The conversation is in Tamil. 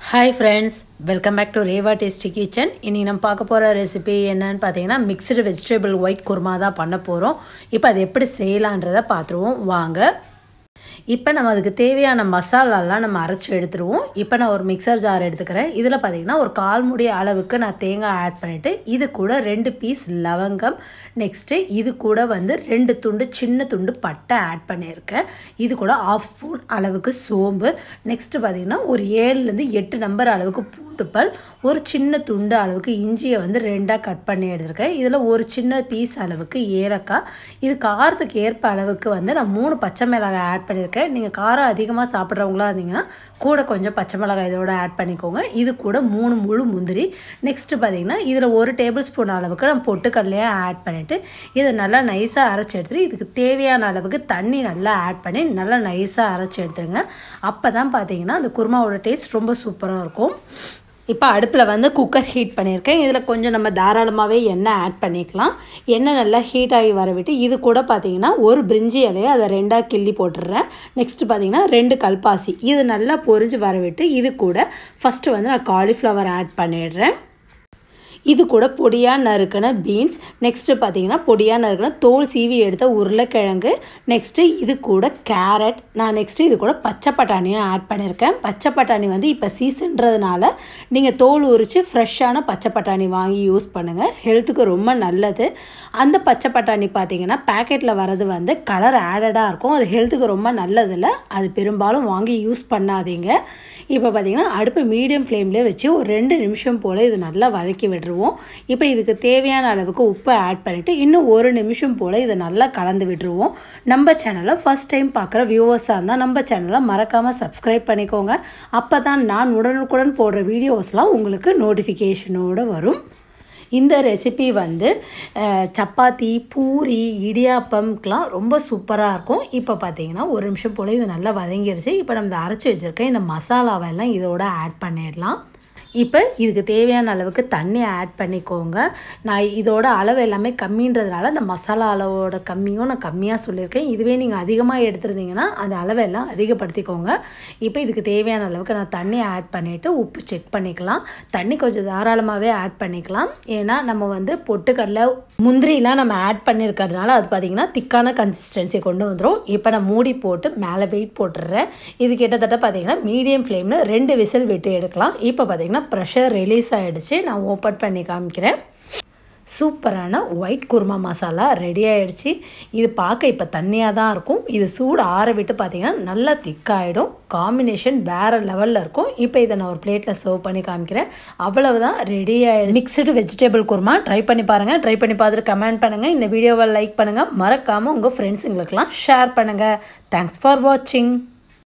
hi friends welcome back to Reva tasty kitchen இன்றைக்கி நம்ம பார்க்க போகிற ரெசிபி என்னன்னு பார்த்தீங்கன்னா மிக்சடு வெஜிடபிள் ஒயிட் குருமா தான் பண்ண போகிறோம் இப்போ அது எப்படி செய்யலான்றதை பார்த்துருவோம் வாங்க இப்போ நம்ம அதுக்கு தேவையான மசாலாலாம் நம்ம அரைச்சி எடுத்துருவோம் இப்போ நான் ஒரு மிக்சர் ஜார் எடுத்துக்கிறேன் இதில் பார்த்தீங்கன்னா ஒரு கால் முடி அளவுக்கு நான் தேங்காய் ஆட் பண்ணிவிட்டு இது கூட ரெண்டு பீஸ் லவங்கம் நெக்ஸ்ட்டு இது கூட வந்து ரெண்டு துண்டு சின்ன துண்டு பட்டை ஆட் பண்ணியிருக்கேன் இது கூட ஆஃப் ஸ்பூன் அளவுக்கு சோம்பு நெக்ஸ்ட்டு பார்த்திங்கன்னா ஒரு ஏழுலேருந்து எட்டு நம்பர் அளவுக்கு பூண்டுப்பல் ஒரு சின்ன துண்டு அளவுக்கு இஞ்சியை வந்து ரெண்டாக கட் பண்ணி எடுத்திருக்கேன் இதில் ஒரு சின்ன பீஸ் அளவுக்கு ஏலக்காய் இது காரத்துக்கு ஏற்ப அளவுக்கு வந்து நான் மூணு பச்சை மிளகாய் ஆட் பண்ணியிருக்கேன் நீங்கள் காரம் அதிகமாக சாப்பிட்றவங்களா இருந்தீங்கன்னா கூட கொஞ்சம் பச்சை மிளகாய் இதோட ஆட் பண்ணிக்கோங்க இது கூட மூணு முழு முந்திரி நெக்ஸ்ட்டு பார்த்தீங்கன்னா இதில் ஒரு டேபிள் ஸ்பூன் அளவுக்கு நான் பொட்டுக்கடலையே ஆட் பண்ணிவிட்டு இதை நல்லா நைஸாக அரைச்சி எடுத்துட்டு இதுக்கு தேவையான அளவுக்கு தண்ணி நல்லா ஆட் பண்ணி நல்லா நைஸாக அரைச்சி எடுத்துருங்க அப்போ தான் பார்த்தீங்கன்னா அந்த குருமாவோட டேஸ்ட் ரொம்ப சூப்பராக இருக்கும் இப்போ அடுப்பில் வந்து குக்கர் ஹீட் பண்ணியிருக்கேன் இதில் கொஞ்சம் நம்ம தாராளமாகவே எண்ணெய் ஆட் பண்ணிக்கலாம் எண்ணெய் நல்லா ஹீட் ஆகி வர விட்டு இது கூட பார்த்தீங்கன்னா ஒரு பிரிஞ்சி இலையை அதை ரெண்டாக கிள்ளி போட்டுடுறேன் நெக்ஸ்ட்டு பார்த்தீங்கன்னா ரெண்டு கல்பாசி இது நல்லா பொரிஞ்சு வர விட்டு இது கூட ஃபஸ்ட்டு வந்து நான் காலிஃப்ளவர் ஆட் பண்ணிடுறேன் இது கூட பொடியாக நறுக்கின பீன்ஸ் நெக்ஸ்ட்டு பார்த்தீங்கன்னா பொடியாக நறுக்கின தோல் சீவி எடுத்த உருளைக்கிழங்கு நெக்ஸ்ட்டு இது கூட கேரட் நான் நெக்ஸ்ட்டு இது கூட பச்சை பட்டாணியும் ஆட் பண்ணியிருக்கேன் பச்சை பட்டாணி வந்து இப்போ சீசன்றதுனால நீங்கள் தோல் உரித்து ஃப்ரெஷ்ஷான பச்சை பட்டாணி வாங்கி யூஸ் பண்ணுங்கள் ஹெல்த்துக்கு ரொம்ப நல்லது அந்த பச்சை பட்டாணி பார்த்தீங்கன்னா பேக்கெட்டில் வரது வந்து கலர் ஆடடாக இருக்கும் அது ஹெல்த்துக்கு ரொம்ப நல்லதில்ல அது பெரும்பாலும் வாங்கி யூஸ் பண்ணாதீங்க இப்போ பார்த்தீங்கன்னா அடுப்பு மீடியம் ஃப்ளேம்லேயே வச்சு ஒரு ரெண்டு நிமிஷம் போல் இது நல்லா வதக்கி விடுறோம் விட்டுருவோம் இப்போ இதுக்கு தேவையான அளவுக்கு உப்பை ஆட் பண்ணிவிட்டு இன்னும் ஒரு நிமிஷம் போல் இதை நல்லா கலந்து விட்டுருவோம் நம்ம சேனலை ஃபஸ்ட் டைம் பார்க்குற வியூவர்ஸாக இருந்தால் நம்ம சேனலை மறக்காமல் சப்ஸ்கிரைப் பண்ணிக்கோங்க அப்போ தான் நான் உடனுக்குடன் போடுற வீடியோஸ்லாம் உங்களுக்கு நோட்டிஃபிகேஷனோடு வரும் இந்த ரெசிபி வந்து சப்பாத்தி பூரி இடியாப்பம்க்கெலாம் ரொம்ப சூப்பராக இருக்கும் இப்போ பார்த்தீங்கன்னா ஒரு நிமிஷம் போல் இது நல்லா வதங்கிருச்சு இப்போ நம்ம இதை அரைச்சி வச்சுருக்கேன் இந்த மசாலாவெல்லாம் இதோட ஆட் பண்ணிடலாம் இப்போ இதுக்கு தேவையான அளவுக்கு தண்ணி ஆட் பண்ணிக்கோங்க நான் இதோட அளவு எல்லாமே கம்மின்றதுனால அந்த மசாலா அளவோட கம்மியும் நான் கம்மியாக சொல்லியிருக்கேன் இதுவே நீங்கள் அதிகமாக எடுத்துருந்தீங்கன்னா அந்த அளவெல்லாம் அதிகப்படுத்திக்கோங்க இப்போ இதுக்கு தேவையான அளவுக்கு நான் தண்ணி ஆட் பண்ணிவிட்டு உப்பு செக் பண்ணிக்கலாம் தண்ணி கொஞ்சம் தாராளமாகவே ஆட் பண்ணிக்கலாம் ஏன்னா நம்ம வந்து பொட்டுக்கடலை முந்திரிலாம் நம்ம ஆட் பண்ணியிருக்கிறதுனால அது பார்த்திங்கன்னா திக்கான கன்சிஸ்டன்சி கொண்டு வந்துடும் இப்போ நான் மூடி போட்டு மேலே வெயிட் போட்டுடுறேன் இது கிட்டத்தட்ட பார்த்திங்கன்னா மீடியம் ஃப்ளேமில் ரெண்டு விசில் விட்டு எடுக்கலாம் இப்போ பார்த்திங்கன்னா ப்ரெஷர் ரிலீஸ் ஆகிடுச்சு நான் ஓப்பன் பண்ணி காமிக்கிறேன் சூப்பரான ஒயிட் குருமா மசாலா ரெடி ஆகிடுச்சு இது பார்க்க இப்போ தண்ணியாக தான் இருக்கும் இது சூடு ஆற விட்டு பார்த்திங்கன்னா நல்லா திக்காகிடும் காம்பினேஷன் வேறு லெவலில் இருக்கும் இப்போ இதை நான் ஒரு பிளேட்டில் சர்வ் பண்ணி காமிக்கிறேன் அவ்வளவுதான் ரெடி ஆகிடுச்சு மிக்சடு வெஜிடபிள் குருமா ட்ரை பண்ணி பாருங்கள் ட்ரை பண்ணி பார்த்துட்டு கமெண்ட் பண்ணுங்கள் இந்த வீடியோவை லைக் பண்ணுங்கள் மறக்காமல் உங்கள் ஃப்ரெண்ட்ஸுங்களுக்கெல்லாம் ஷேர் பண்ணுங்கள் தேங்க்ஸ் ஃபார் வாட்சிங்